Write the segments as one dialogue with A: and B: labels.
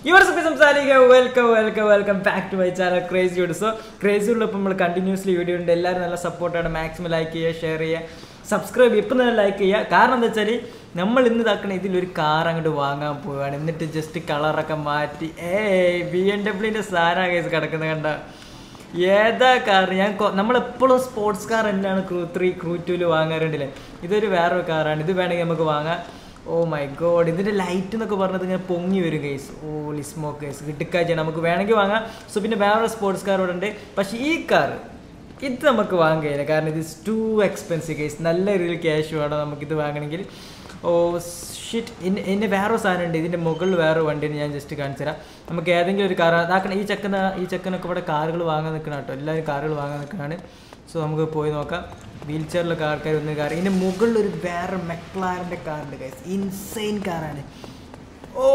A: ഇവർ സുഖം സംസാരിക്കുക welcome welcome welcome back to my channel crazy video so crazy video ഇപ്പോൾ നമ്മൾ കണ്ടിന്യൂസ്ലി വീഡിയോ ഉണ്ട് എല്ലാവരും നല്ല സപ്പോർട്ടാണ് മാക്സിമം ലൈക്ക് ചെയ്യുക ഷെയർ ചെയ്യുക സബ്സ്ക്രൈബ് ചെയ്യുക ഇപ്പം തന്നെ ലൈക്ക് ചെയ്യുക കാരണം എന്താ വെച്ചാൽ നമ്മൾ ഇന്ന് ഇതാക്കണ ഇതിലൊരു കാർ അങ്ങോട്ട് വാങ്ങാൻ പോവുകയാണ് എന്നിട്ട് ജസ്റ്റ് കളറൊക്കെ മാറ്റി ഏ ബി എം ഡബ്ല്യൂൻ്റെ സാധനം കേസ് കിടക്കുന്നത് കണ്ട ഏതാ കാർ ഞാൻ കൊ- നമ്മളെപ്പോഴും സ്പോർട്സ് കാർ തന്നെയാണ് ക്രൂ ത്രീ ക്രൂ ടൂവിൽ വാങ്ങാറുണ്ടല്ലേ ഇതൊരു വേറൊരു കാറാണ് ഇത് വേണമെങ്കിൽ നമുക്ക് വാങ്ങാം ഓ മൈ ഗോഡ് ഇതിൻ്റെ ലൈറ്റ് എന്നൊക്കെ പറഞ്ഞത് ഇങ്ങനെ പൊങ്ങി വരും കേസ് ഓ ലിസ്മോ കേസ് കിട്ടിക്കാഴ്ചയാണ് നമുക്ക് വേണമെങ്കിൽ വാങ്ങാം സോ പിന്നെ വേറൊരു സ്പോർട്സ് കാർ ഇവിടെ ഉണ്ട് പക്ഷേ ഈ കാർ ഇത് നമുക്ക് വാങ്ങാൻ കഴിയില്ല കാരണം ഇത് ടു എക്സ്പെൻസീവ് കേസ് നല്ല രീതിയിൽ ക്യാഷ് വേണം നമുക്കിത് വാങ്ങണമെങ്കിൽ ഓ ഷിറ്റ് ഇന്ന എന്നെ വേറൊരു സാധനം ഉണ്ട് ഇതിൻ്റെ മുകളിൽ വേറെ വണ്ടിയാണ് ഞാൻ ജസ്റ്റ് കാണിച്ചു തരാം നമുക്ക് ഏതെങ്കിലും ഒരു കാർ അതാക്കണം ഈ ചെക്കന ഈ ചെക്കനൊക്കെ ഇവിടെ കാറുകൾ വാങ്ങാൻ നിൽക്കണം കേട്ടോ എല്ലാവരും കാറുകൾ വാങ്ങാൻ നിൽക്കണതാണ് സോ നമുക്ക് പോയി നോക്കാം വീൽ ചെയറിലൊക്കെ ആൾക്കാർ വന്ന് കാർ ഇതിൻ്റെ മുകളിൽ ഒരു വേറെ മെക്ലാറിൻ്റെ കാറുണ്ട് ഗൈസ് ഇൻസൈൻ കാറാണ് ഓ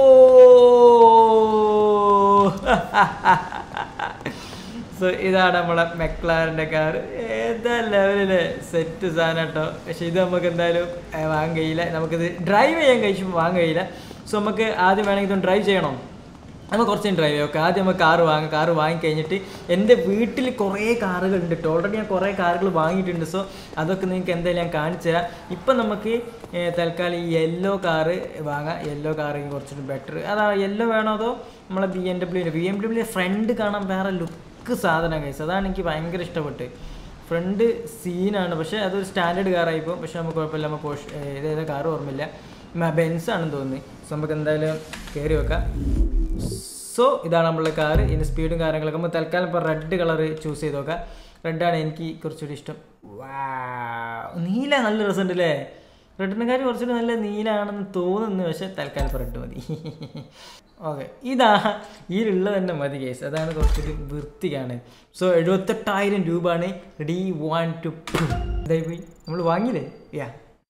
A: സോ ഇതാണ് നമ്മളെ മെക്ലാറിൻ്റെ കാർ ഏതാ ലെവലിലെ സെറ്റ് സാധനം കേട്ടോ പക്ഷെ ഇത് നമുക്ക് എന്തായാലും ഏ, വാങ്ങാൻ കഴിയില്ല നമുക്കിത് ഡ്രൈവ് ചെയ്യാൻ കഴിച്ചു വാങ്ങാൻ കഴിയില്ല സോ നമുക്ക് ആദ്യം വേണമെങ്കിൽ ഇതൊന്ന് ഡ്രൈവ് ചെയ്യണം നമുക്ക് കുറച്ച് ഡ്രൈവ് ചെയ്യാം ഓക്കെ ആദ്യം നമുക്ക് കാറ് വാങ്ങാം കാറ് വാങ്ങിക്കഴിഞ്ഞിട്ട് എൻ്റെ വീട്ടിൽ കുറേ കാറുകൾ ഉണ്ട് കേട്ടോ ഓൾറെഡി ഞാൻ കുറേ കാറുകൾ വാങ്ങിയിട്ടുണ്ട് സോ അതൊക്കെ നിങ്ങൾക്ക് എന്തായാലും ഞാൻ കാണിച്ചു തരാം ഇപ്പം നമുക്ക് ഏ, തൽക്കാലം ഈ യെല്ലോ കാറ് വാങ്ങാം യെല്ലോ കാറ് കുറച്ചുകൂടി ബെറ്റർ അതാ യെല്ലോ വേണോ അതോ നമ്മളെ ബി എം ഡബ്ല്യൂൻ്റെ ബി എം ഡബ്ല്യൂ ഫ്രണ്ട് കാണാൻ വേറെ ലുക്ക് സാധനം കഴിച്ചത് അതാണ് എനിക്ക് ഭയങ്കര ഇഷ്ടപ്പെട്ട് ഫ്രണ്ട് സീനാണ് പക്ഷേ അതൊരു സ്റ്റാൻഡേർഡ് കാറായി പോകും പക്ഷേ നമുക്ക് കുഴപ്പമില്ല നമുക്ക് പോഷ് ഇതേതാ കാറ് ഓർമ്മയില്ല ബെൻസ് ആണെന്ന് തോന്നി സോ നമുക്ക് എന്തായാലും കയറി വെക്കാം സോ ഇതാണ് നമ്മളെ കാറ് ഇതിൻ്റെ സ്പീഡും കാര്യങ്ങളൊക്കെ നമ്മൾ തൽക്കാലം ഇപ്പോൾ റെഡ് കളർ ചൂസ് ചെയ്ത് നോക്കാം റെഡാണ് എനിക്ക് കുറച്ചുകൂടി ഇഷ്ടം വാ നീല നല്ല രസമുണ്ട് അല്ലേ റെഡിനെക്കാർ കുറച്ചുകൂടി നല്ല നീലാണെന്ന് തോന്നുന്നു പക്ഷെ തൽക്കാലം ഇപ്പോൾ റെഡ് മതി ഓക്കെ ഇതാ ഇതിലുള്ള തന്നെ മതി കേസ് അതാണ് കുറച്ചുകൂടി വൃത്തിയാണ് സോ എഴുപത്തെട്ടായിരം രൂപയാണ് റെഡി വൺ ടു ഇതായി പോയി നമ്മൾ വാങ്ങിയില്ലേ യാ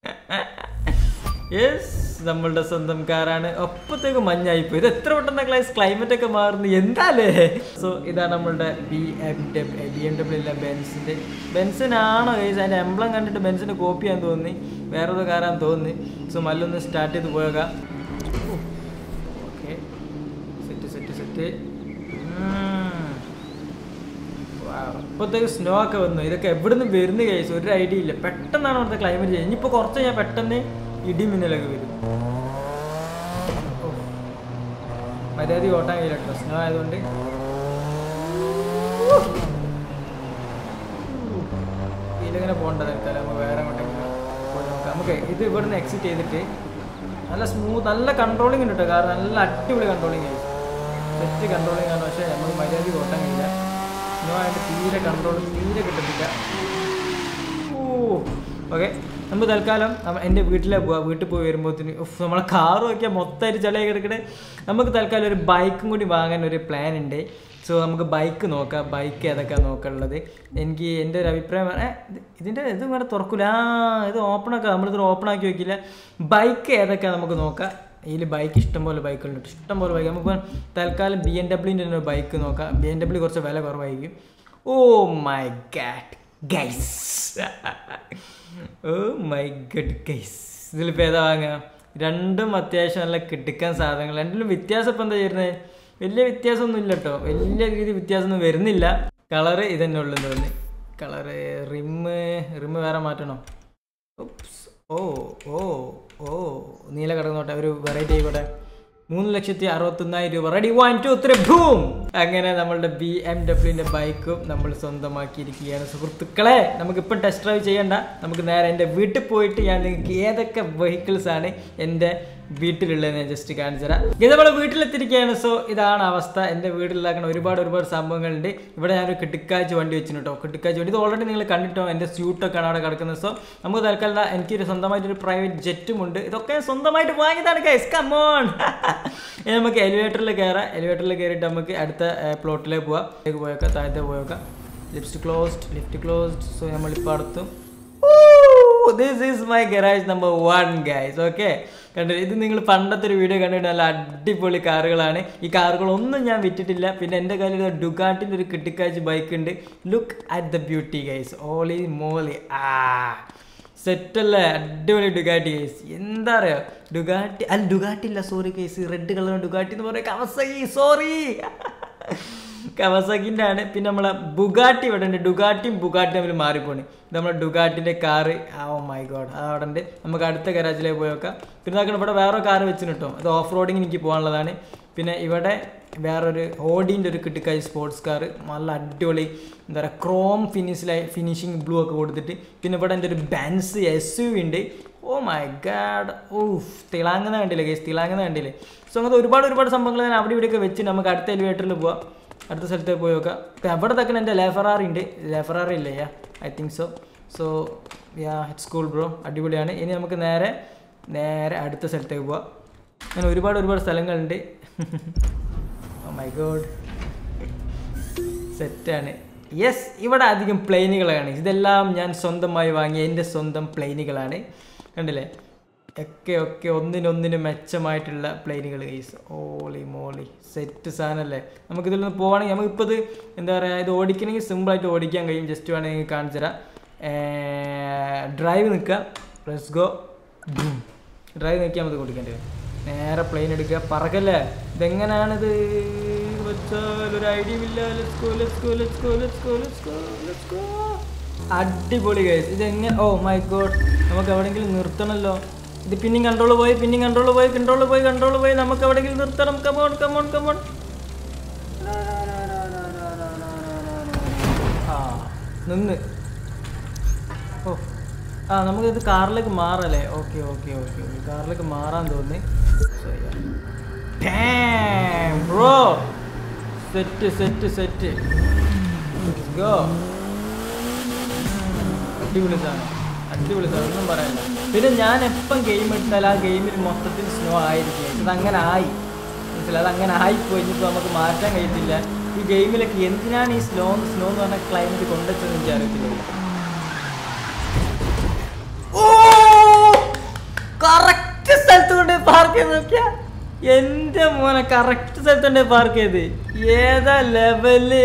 A: യെസ് നമ്മളുടെ സ്വന്തം കാറാണ് ഒപ്പത്തേക്ക് മഞ്ഞായിപ്പോയി ഇത് എത്ര പെട്ടെന്ന് ക്ലൈസ് ക്ലൈമറ്റ് ഒക്കെ മാറുന്നു എന്താലേ സോ ഇതാണ് നമ്മളുടെ B M W B M W അല്ല ബെൻസിൻ്റെ ബെൻസിനാണോ ഗൈസ് അതിൻ്റെ എംബ്ലം കണ്ടിട്ട് ബെൻസിൻ്റെ കോപ്പി ആണെന്ന് തോന്നി വേറെ ഏതോ കാറാന്ന് തോന്നി സോ മല്ലൊന്ന് സ്റ്റാർട്ട് ചെയ്ത് പോയേക്കാം ഓക്കെ സെറ്റ് സെറ്റ് സെറ്റ് ഇപ്പോഴത്തേക്ക് സ്നോ ഒക്കെ വന്നു ഇതൊക്കെ എവിടെ നിന്ന് വരുന്ന കേസ് ഒരു ഐഡിയ ഇല്ല പെട്ടെന്നാണ് അവിടുത്തെ ക്ലൈമറ്റ് ചെയ്യുന്നത് ഇനിയിപ്പോൾ കുറച്ച് കഴിഞ്ഞാൽ പെട്ടെന്ന് ഇടിമിന്നലൊക്കെ വരും ഓ. മര്യാദ ഓട്ടാൻ കഴിയില്ല കേട്ടോ സ്നോ ആയതുകൊണ്ട് ഇതിലിങ്ങനെ പോകേണ്ട തൽക്കാലം നമുക്ക് വേറെ എങ്ങോട്ടെങ്കിലും പോയി നോക്കാം നമുക്ക് ഇത് ഇവിടുന്ന് എക്സിറ്റ് ചെയ്തിട്ട് നല്ല സ്മൂത്ത് നല്ല കൺട്രോളിങ് ഉണ്ട് കേട്ടോ കാരണം നല്ല അടിപൊളി കൺട്രോളിങ് ആയി സെറ്റ് കൺട്രോളിങ് ആണ് പക്ഷേ നമുക്ക് മര്യാദയ്ക്ക് ഓട്ടാൻ കഴിയില്ല സ്നോ ആയിട്ട് തീരെ കൺട്രോൾ തീരെ കിട്ടത്തില്ല ഓ ഓക്കെ നമുക്ക് തൽക്കാലം നമ്മ- എൻ്റെ വീട്ടിലെ പോവാം വീട്ടിൽ പോയി വരുമ്പോഴത്തേന് ഉഫ് നമ്മളെ കാറ് നോക്കിയാൽ മൊത്തമായിട്ട് ചളിയായി കിടക്കണേ നമുക്ക് തൽക്കാലം ഒരു ബൈക്കും കൂടി വാങ്ങാൻ ഒരു പ്ലാൻ ഉണ്ട് സോ നമുക്ക് ബൈക്ക് നോക്കാം ബൈക്ക് ഏതൊക്കെയാണ് നോക്കാനുള്ളത് എനിക്ക് എൻ്റെ ഒരു അഭിപ്രായം പറ- ഏ, ഇത് ഇതിൻ്റെ ഇത് ഇങ്ങനെ തുറക്കില്ല ആ ഇത് ഓപ്പൺ ആക്കാം നമ്മളിത് ഓപ്പൺ ആക്കി വെക്കില്ല ബൈക്ക് ഏതൊക്കെയാണ് നമുക്ക് നോക്കാം ഇതിൽ ബൈക്ക് ഇഷ്ടംപോലെ ബൈക്കുകളുണ്ട് ഇഷ്ടംപോലെ ബൈക്ക് നമുക്ക് തൽക്കാലം ബി എം ഡബ്ല്യൂൻ്റെ തന്നെ ബൈക്ക് നോക്കാം ബി എം ഡബ്ല്യൂ കുറച്ച് വില കുറവായിരിക്കും oh my god guys oh my god guys ഇതിലിപ്പോൾ ഏതാ വാങ്ങുക രണ്ടും അത്യാവശ്യം നല്ല കിട്ടിക്കാൻ സാധനങ്ങൾ രണ്ടിലും വ്യത്യാസം ഇപ്പം എന്താ ചെയ്യുന്നത് വലിയ വ്യത്യാസമൊന്നും ഇല്ല കേട്ടോ വലിയ രീതിയിൽ വ്യത്യാസമൊന്നും വരുന്നില്ല കളറ് ഇതന്നെ ഉള്ളു തോന്നി കളറ് റിമ്മ് റിമ്മ് വേറെ മാറ്റണോ ഉപ്സ്. ഓ ഓ ഓ നീല കിടന്നോട്ടെ ഒരു വെറൈറ്റി ആയിക്കോട്ടെ മൂന്ന് ലക്ഷത്തി അറുപത്തൊന്നായിരം രൂപ ready one two three boom അങ്ങനെ നമ്മളുടെ ബി എം ഡബ്ല്യൂൻ്റെ ബൈക്കും നമ്മൾ സ്വന്തമാക്കിയിരിക്കുകയാണ് സുഹൃത്തുക്കളെ നമുക്കിപ്പം ടെസ്റ്റ് ഡ്രൈവ് ചെയ്യണ്ട നമുക്ക് നേരെ എൻ്റെ വീട്ടിൽ പോയിട്ട് ഞാൻ നിങ്ങൾക്ക് ഏതൊക്കെ വെഹിക്കിൾസ് ആണ് എൻ്റെ വീട്ടിലുള്ളത് ഞാൻ ജസ്റ്റ് കാണിച്ചു തരാം ഇത് നമ്മൾ വീട്ടിലെത്തിരിക്കുകയാണ് സോ ഇതാണ് അവസ്ഥ എൻ്റെ വീട്ടിലാക്കുന്ന ഒരുപാട് ഒരുപാട് സംഭവങ്ങളുണ്ട് ഇവിടെ ഞാനൊരു കിട്ടിക്കാച്ച് വണ്ടി വെച്ചിട്ടുണ്ട് കേട്ടോ കിട്ടിക്കാച്ച് വണ്ടി ഇത് ഓൾറെഡി നിങ്ങൾ കണ്ടിട്ടോ എൻ്റെ സ്യൂട്ടൊക്കെയാണ് അവിടെ കിടക്കുന്നത് സോ നമുക്ക് തൽക്കാലം ദാ എനിക്കൊരു സ്വന്തമായിട്ടൊരു പ്രൈവറ്റ് ജെറ്റും ഉണ്ട് ഇതൊക്കെ ഞാൻ സ്വന്തമായിട്ട് വാങ്ങിയതാണ് ഗൈസ് കമോൺ ഇനി നമുക്ക് എലിവേറ്ററിൽ കയറാം എലിവേറ്ററിൽ കയറിയിട്ട് നമുക്ക് അടുത്ത പ്ലോട്ടിലേക്ക് പോവാം ഇതിലേക്ക് പോയേക്കാം താഴത്തെ പോയേക്കാം lift closed lift closed so നമ്മളിപ്പോൾ അടുത്തും this is my garage number one guys okay കണ്ടു ഇത് നിങ്ങൾ പണ്ടത്തെ ഒരു വീഡിയോ കണ്ടിട്ട് നല്ല അടിപൊളി കാറുകളാണ് ഈ കാറുകളൊന്നും ഞാൻ വിറ്റിട്ടില്ല പിന്നെ എൻ്റെ കയ്യിൽ ഒരു ഡുഗാട്ടിൻ്റെ ഒരു കിട്ടിക്കാച്ച് ബൈക്ക് ഉണ്ട് look at the beauty guys holy moly ആ സെറ്റല്ലേ അടിപൊളി ഡുഗാട്ടി കേസ് എന്താ പറയാ ഡുഗാട്ടി അല്ല ഡുഗാട്ടി ഇല്ല സോറി കേസ് റെഡ് കളർ ഡുഗാട്ടി എന്ന് പറയാം കവസകി സോറി കവസക്കിൻ്റെ ആണ് പിന്നെ നമ്മളെ ബുഗാട്ടി ഇവിടെ ഉണ്ട് ഡുഗാട്ടിയും ബുഗാട്ടി തമ്മിൽ മാറിപ്പോണ് ഇത് നമ്മളെ ഡുഗാട്ടിൻ്റെ കാറ് ഓ മൈ ഗോഡ് അത് അവിടെ ഉണ്ട് നമുക്ക് അടുത്ത ഗരാജിലേക്ക് പോയി നോക്കാം പിന്നെ നോക്കണം ഇവിടെ വേറെ കാറ് വെച്ചിന് കേട്ടോ അത് ഓഫ് റോഡിങ് എനിക്ക് പോകാനുള്ളതാണ് പിന്നെ ഇവിടെ വേറൊരു ഓടീൻ്റെ ഒരു കിട്ടിക്കായി സ്പോർട്സ് കാർ നല്ല അടിപൊളി എന്താ പറയുക ക്രോം ഫിനിഷിലായി ഫിനിഷിങ് ബ്ലൂ ഒക്കെ കൊടുത്തിട്ട് പിന്നെ ഇവിടെ എൻ്റെ ഒരു ബെൻസ് എസ് യു ഉണ്ട് ഓ മൈ ഗാഡ് ഓഫ് തിളാങ്ങുന്ന കണ്ടില്ലേ കേസ് തിളാങ്ങുന്ന കണ്ടില്ലേ സോ അങ്ങനത്തെ ഒരുപാട് ഒരുപാട് സംഭവങ്ങൾ ഞാൻ അവിടെ ഇവിടെയൊക്കെ വെച്ച് നമുക്ക് അടുത്ത എലിവേറ്ററിൽ പോവാം അടുത്ത സ്ഥലത്തേക്ക് പോയി നോക്കാം ഇപ്പം എവിടെ തക്കන എൻ്റെ ലെഫറാറി ഉണ്ട് ലെഫറാറി ഇല്ലേ yeah I think so so yeah it's cool bro അടിപൊളിയാണ് ഇനി നമുക്ക് നേരെ നേരെ അടുത്ത സ്ഥലത്തേക്ക് പോവാം അങ്ങനെ ഒരുപാട് ഒരുപാട് സ്ഥലങ്ങളുണ്ട് ഓ മൈ ഗോഡ് സെറ്റാണ് യെസ് ഇവിടെ അധികം പ്ലെയിനുകളാണ് ഇതെല്ലാം ഞാൻ സ്വന്തമായി വാങ്ങിയ എൻ്റെ സ്വന്തം പ്ലെയിനുകളാണ് കണ്ടില്ലേ ഒക്കെ ഒക്കെ ഒന്നിനൊന്നിന് മെച്ചമായിട്ടുള്ള പ്ലെയിനുകൾ ഗൈസ് ഓളി മോളി സെറ്റ് സാധനമല്ലേ നമുക്കിതിൽ നിന്ന് പോവാണെങ്കിൽ നമുക്കിപ്പോൾ ഇത് എന്താ പറയുക ഇത് ഓടിക്കണമെങ്കിൽ സിമ്പിളായിട്ട് ഓടിക്കാൻ കഴിയും ജസ്റ്റ് വേണമെങ്കിൽ കാണിച്ചു തരാം ഡ്രൈവ് നിൽക്കുക ലെറ്റ്സ് ഗോ ഡ്രൈവ് നിൽക്കാൻ മതി കൊടുക്കേണ്ടി വരും നേരെ പ്ലെയിൻ എടുക്കുക പറക്കല്ലേ ഇതെങ്ങനെയാണിത് വെച്ചാൽ ഒരു ഐഡിയ ഇല്ല let's go let's go let's go let's go let's go let's go അടിപൊളി ഗൈസ് ഇതെങ്ങനെ ഓ മൈ ഗോഡ് നമുക്ക് എവിടെയെങ്കിലും നിർത്തണമല്ലോ ഇത് പിന്നെയും കൺട്രോൾ പോയി പിന്നെയും കൺട്രോൾ പോയി കൺട്രോൾ പോയി കൺട്രോൾ പോയി നമുക്ക് എവിടെയെങ്കിലും നിർത്തണം കമോൺ കമോൺ കമോൺ ആ നിന്ന് ഓ ആ നമുക്കിത് കാറിലേക്ക് മാറല്ലേ ഓക്കെ ഓക്കെ ഓക്കെ ഓക്കെ കാറിലേക്ക് മാറാൻ തോന്നി bro set set set go അടിപൊളി സാധനം അടിപൊളി സാധനം ഒന്നും പറയാനില്ല പിന്നെ ഞാൻ എപ്പം ഗെയിം എടുത്താൽ ആ ഗെയിമിൽ മൊത്തത്തിൽ സ്നോ ആയിരിക്കും ഇത് അങ്ങനെ ആയി മനസ്സിലായി അത് അങ്ങനെ ആയിപ്പോയി ഇനിയിപ്പോൾ നമുക്ക് മാറ്റാൻ കഴിയത്തില്ല ഈ ഗെയിമിലൊക്കെ എന്തിനാണ് ഈ സ്നോ സ്നോ എന്ന് പറഞ്ഞ ക്ലൈമറ്റ് കൊണ്ടുവച്ചതെന്ന് എനിക്ക് അറിയത്തില്ല ഓ കറക്റ്റ് സ്ഥലത്ത് കൊണ്ട് പാർക്ക് ചെയ്ത് നോക്കിയാ എന്റെ മോനെ കറക്റ്റ് സ്ഥലത്ത് കൊണ്ട് പാർക്ക് ചെയ്ത് ഏതാ ലെവല്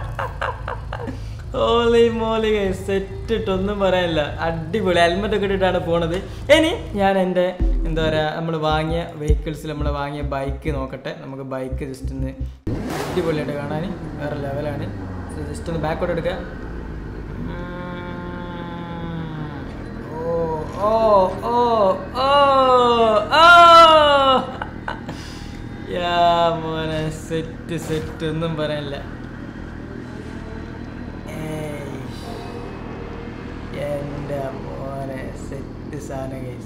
A: ഓലി മോലി സെറ്റ് ഇട്ടൊന്നും പറയാനില്ല അടിപൊളി ഹെൽമെറ്റ് ഒക്കെ ഇട്ടിട്ടാണ് പോണത് ഇനി ഞാൻ എൻ്റെ എന്താ പറയുക നമ്മൾ വാങ്ങിയ വെഹിക്കിൾസിൽ നമ്മൾ വാങ്ങിയ ബൈക്ക് നോക്കട്ടെ നമുക്ക് ബൈക്ക് ജസ്റ്റ് ഒന്ന് അടിപൊളിയായിട്ട് കാണാൻ വേറെ ലെവലാണ് ജസ്റ്റ് ഒന്ന് ബാക്കോട്ട് എടുക്കുക ഓ ഓ ഓ ഓ ഓ യാ മോനെ സെറ്റ് സെറ്റ് ഒന്നും പറയാനില്ല ഏയ്. എൻ്റെ മോനെ സെറ്റ് സാധനം കേസ്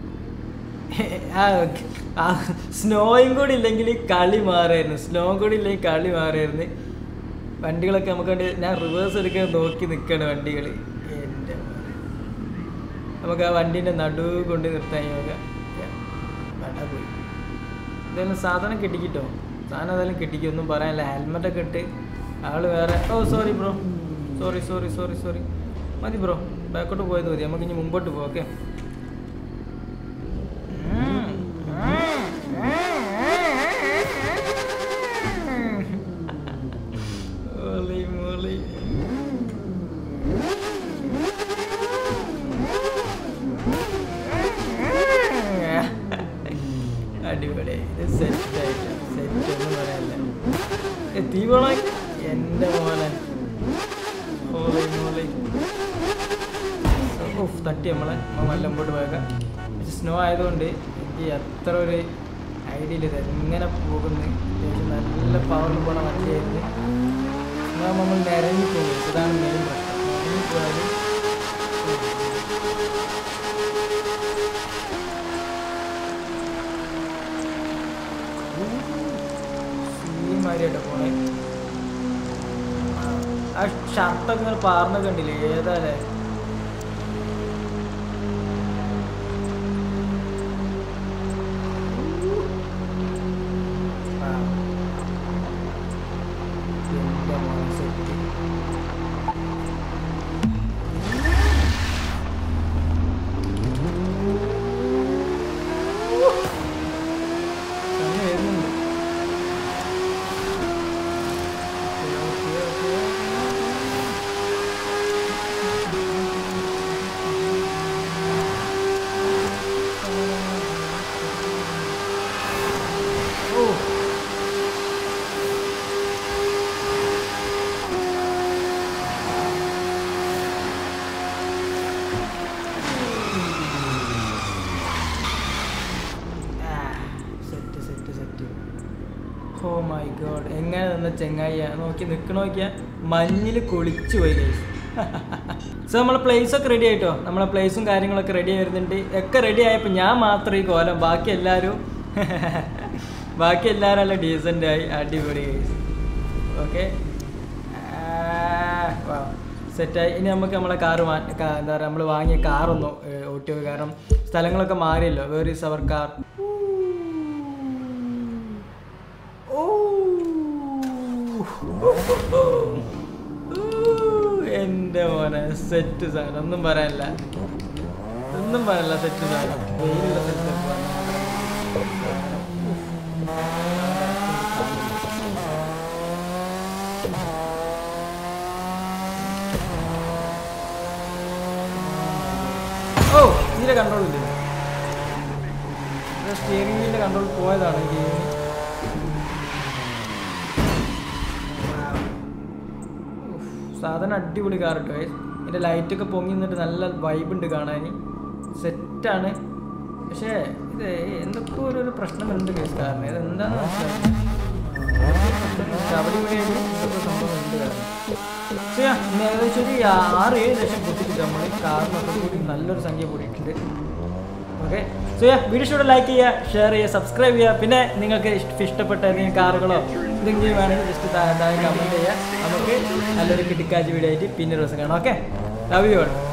A: ആ സ്നോയും കൂടി ഇല്ലെങ്കിൽ കളി മാറായിരുന്നു സ്നോ കൂടി ഇല്ലെങ്കിൽ കളി മാറായിരുന്നു വണ്ടികളൊക്കെ നമുക്ക് വേണ്ടി ഞാൻ റിവേഴ്സ് എടുക്കാൻ നോക്കി നിൽക്കുകയാണ് വണ്ടികൾ എൻ്റെ മോനെ. നമുക്ക് ആ വണ്ടീൻ്റെ നടുവ് കൊണ്ട് നിർത്താൻ നമുക്ക് വേണ്ട പോയി ഇതെല്ലാം സാധനം കിട്ടിക്കിട്ടോ സാധനം ഏതായാലും കിട്ടിക്കും ഒന്നും പറയാനില്ല ഹെൽമെറ്റൊക്കെ ഇട്ട് ആള് വേറെ oh sorry bro sorry sorry sorry sorry മതി ബ്രോ ബാക്കോട്ട് പോയത് മതി നമുക്ക് ഇനി മുമ്പോട്ട് പോവാം ഓക്കെ മോളി മോളി അടിപൊളി ഇത് സെറ്റ് ആയിട്ട് സെറ്റ് ഒന്നും പറയാനില്ല ഏ, തീ പോണ എൻ്റെ മോനെ മോളി മോളി ഓഫ് തട്ടി നമ്മളെ നമ്മൾ നല്ല മുമ്പോട്ട് പോയേക്കാം പക്ഷെ സ്നോ ആയതുകൊണ്ട് എനിക്ക് അത്ര ഒരു ഐഡിയ ഇല്ല ഇത് എങ്ങനെ പോകുന്നു അത്യാവശ്യം നല്ല പവറിൽ പോണ വണ്ടിയായിരുന്നു സ്നോ നമ്മൾ നിരങ്ങി പോകും ഇതാണ് മെയിൻ പ്രശ്നം നിരങ്ങി പോയാൽ സീമാരിയായിട്ട് പോണേ ആ ഷർട്ടൊക്കെ ഇങ്ങനെ പാർന്ന് കണ്ടില്ലേ ഏതാലേ ആ. എൻ്റെ മോനെ സെറ്റ് തന്നെ വരുന്നുണ്ട് okay, okay, okay. Oh my god എങ്ങനെ നിന്ന ചെങ്ങായിയാ നോക്കി നിൽക്കണ നോക്കിയാ മഞ്ഞിൽ കുളിച്ചു പോയി ഗൈസ് സോ നമ്മളെ പ്ലേസ് ഒക്കെ റെഡി ആയിട്ടോ നമ്മളെ പ്ലേസും കാര്യങ്ങളൊക്കെ റെഡി ആയിരുന്നുണ്ട് ഒക്കെ റെഡി ആയപ്പോൾ ഞാൻ മാത്രം ഈ കോലം ബാക്കി എല്ലാവരും ബാക്കി എല്ലാവരും നല്ല ഡീസൻ്റ് ആയി അടിപൊളി ഗൈസ് ഓക്കെ സെറ്റായി ഇനി നമുക്ക് നമ്മളെ കാറ് മാ കാ- എന്താ പറയുക നമ്മൾ വാങ്ങിയ കാറൊന്ന് ഓട്ടി നോക്കുക കാരണം സ്ഥലങ്ങളൊക്കെ മാറിയല്ലോ വേർ ഈസ് അവർ കാർ എൻ്റെ മോനെ സെറ്റ് സാധനം ഒന്നും പറയാനില്ല ഒന്നും പറയാനില്ല സെറ്റ് സാധനം വെയിലുള്ള സെറ്റ് ഓ ഇതിന്റെ കൺട്രോൾ ഇല്ല സ്റ്റിയറിംഗ് വീലിന്റെ കൺട്രോൾ പോയതാണ് ഈ ഗെയിമിന് സാധനം അടിപൊളി കാർ കേട്ടോ ഇതിൻ്റെ ലൈറ്റൊക്കെ പൊങ്ങി നിന്നിട്ട് നല്ല വൈബ് ഉണ്ട് കാണാൻ സെറ്റാണ് പക്ഷേ ഇത് എന്തൊക്കെ ഒരു ഒരു പ്രശ്നങ്ങളുണ്ട് കേസ് കാരണം ഇത് എന്താണെന്ന് മനസ്സിലായി അവിടെ ഇവിടെയായിട്ട് ഇതൊക്കെ സംഭവം ഉണ്ട് കാരണം പക്ഷേ ഇന്ന് ഏകദേശം ഒരു ആറ് ഏഴ് ലക്ഷം പൊട്ടിച്ചിട്ട് നമ്മൾ കാറിനൊക്കെ കൂടി നല്ലൊരു സംഖ്യ കൂടിയിട്ടുണ്ട് ഓക്കെ സോ യാ വീഡിയോ ഇഷ്ടം ലൈക്ക് ചെയ്യുക ഷെയർ ചെയ്യുക സബ്സ്ക്രൈബ് ചെയ്യുക പിന്നെ നിങ്ങൾക്ക് ഇഷ്ട- ഇഷ്ടപ്പെട്ട ഏതെങ്കിലും കാറുകളോ എന്തെങ്കിലും വേണമെങ്കിൽ ജസ്റ്റ് താഴെ കമൻറ്റ് ചെയ്യുക നമുക്ക് നല്ലൊരു കിട്ടിക്കാച്ച് വീഡിയോ ആയിട്ട് പിന്നെ ഒരു ദിവസം കാണാം ഓക്കെ ലവ് യു